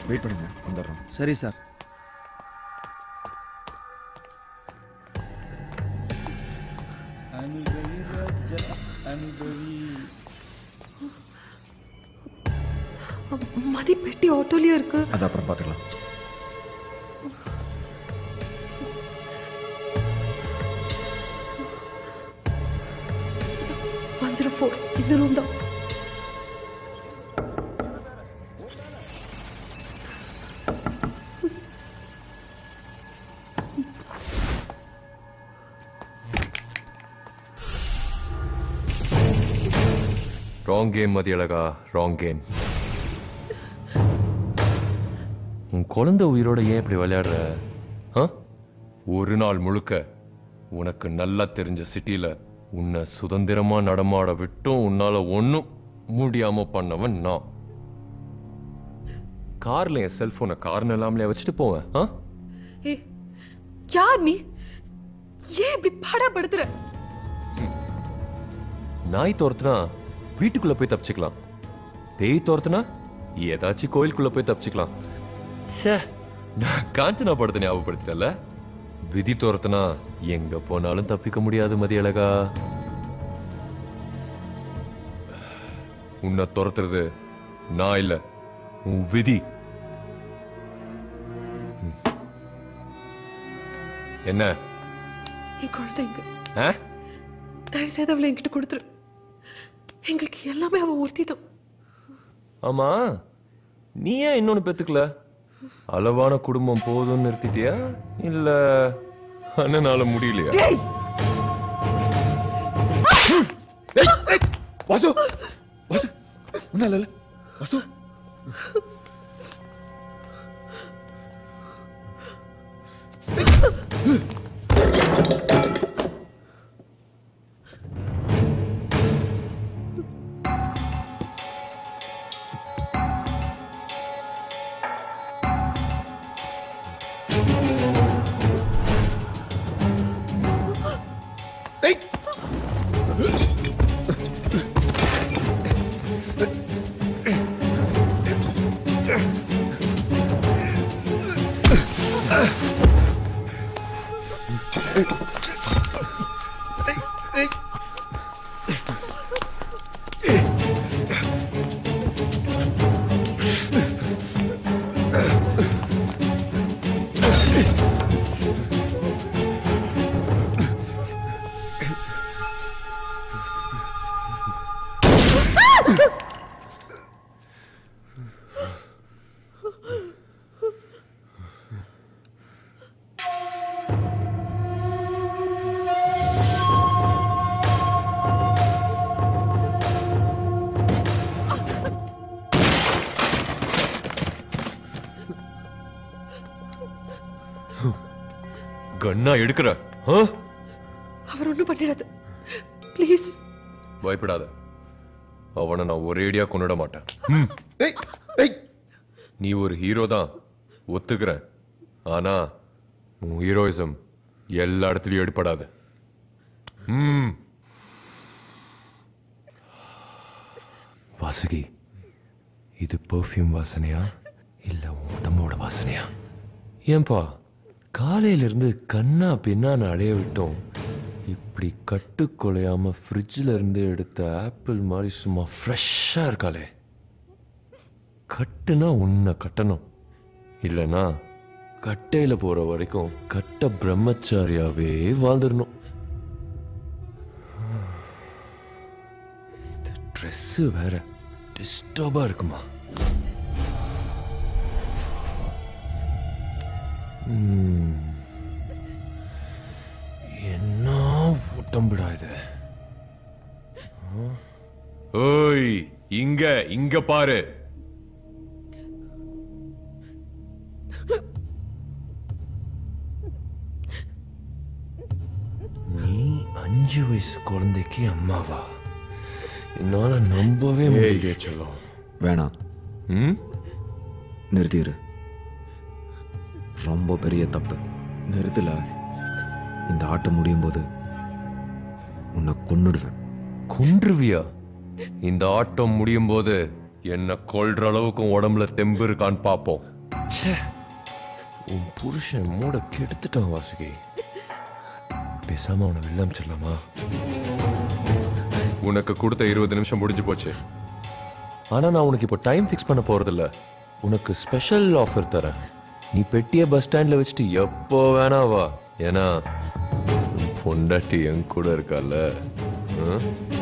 Wait பண்ணுங்க வந்துடுறோம் சரி சார் அனுபவி ராஜா அனுபவி மதி பெட்டி ஆட்டோலயே இருக்கு அது அப்புறம் பார்த்துக்கலாம் ஒன் ஜீரோ ஃபோர் இந்த ரூம் தான் ராங் கேம் மதியழகா ராங் கேம் உன் குழந்தை உயிரோட ஏன் இப்படி விளையாடுற ஆ? ஒரு நாள் முழுக்க உனக்கு நல்லா தெரிஞ்ச சிட்டில உன்னை சுதந்திரமா நடமாட விட்டும் உன்னால ஒன்றும் முடியாம பண்ணவன் நான் கார்ல என் செல்போனை கார்னு இல்லாமலே வச்சுட்டு போவேன் ஆ? ஏய் யார் நீ ஏன் இப்படி பாடப்படுத்துற நாய் துரத்துனா வீட்டுக்குள்ள போய் தப்பிச்சுக்கலாம் பேய் துரத்துனா ஏதாச்சும் கோயிலுக்குள்ள போய் தப்பிச்சுக்கலாம் ச்சே நான் காஞ்சனா படத்தை ஞாபகப்படுத்திட்டல விதி துரத்துனா எங்க போனாலும் தப்பிக்க முடியாது மதியழகா உன்னை துரத்துறது நான் இல்ல உன் விதி ம். என்ன என் குழந்தை இங்க ஆ தயவு செய்து அவளை என்கிட்ட கொடுத்துரு எங்களுக்கு எல்லாமே அவ ஒருத்தி தான் ஆமா நீ ஏன் இன்னொன்னு பெத்துக்கல அளவான குடும்பம் போதும்னு நிறுத்திட்டியா இல்ல அண்ணனால முடியலையா டேய் வாசு வாசு ஒன்றும் இல்லை வாசு கண்ணா எடுக்கிற ஆ? அவர் ஒண்ணும் பண்ணிடாது ப்ளீஸ் பயப்படாத அவனை நான் ஒரேடியா கொண்டுட மாட்டேன் ஏய் ஏய் நீ ஒரு ஹீரோ தான் ஒத்துக்கிறேன் ஆனா உன் ஹீரோயிசம் எல்லா இடத்துலயும் எடுப்படாது ம் வாசுகி இது பெர்ஃப்யூம் வாசனையா இல்ல உன் உடம்போட வாசனையா ஏன்பா காலையில இருந்து கண்ணா பின்னான்னு அலைய விட்டோம் இப்படி கட்டு குலையாம ஃப்ரிட்ஜில் இருந்து எடுத்த ஆப்பிள் மாதிரி சும்மா ஃப்ரெஷ்ஷாக இருக்காளே கட்டுனா உன்னை கட்டணும் இல்லைனா கட்டையில போற வரைக்கும் கட்ட பிரம்மச்சாரியாவே வாழ்ந்துடணும் ட்ரெஸ் வேற டிஸ்டர்பா இருக்குமா ம். என்ன உடம்புடா இது ஆ? ஓய் இங்க இங்க பாரு நீ அஞ்சு வயசு குழந்தைக்கு அம்மாவா என்னால நம்பவே முடியல சொல்லும் வேணாம் ம் நிறுத்திடு ரொம்ப பெரிய தப்பு நிறுத்தல இந்த ஆட்டம் முடியும் போது உன்னை கொன்னுடுவேன் குன்றுவியா இந்த ஆட்டம் முடியும் போது என்ன கொல்ற அளவுக்கு உன் உடம்புல தெம்பு இருக்கான்னு பாப்போம் ச்சே உன் புருஷன் மூட கெடுத்துட்டான் வாசுகி பேசாம அவனை வெளில அமிச்சிடலாமா உனக்கு கொடுத்த இருபது நிமிஷம் முடிஞ்சு போச்சு ஆனா நான் உனக்கு இப்போ டைம் ஃபிக்ஸ் பண்ண போறதில்ல உனக்கு ஸ்பெஷல் ஆஃபர் தரேன் நீ பெட்டிய பஸ் ஸ்டாண்ட்ல வச்சுட்டு எப்போ வேணா வா ஏன்னா உன் பொண்டாட்டி என் கூட இருக்கால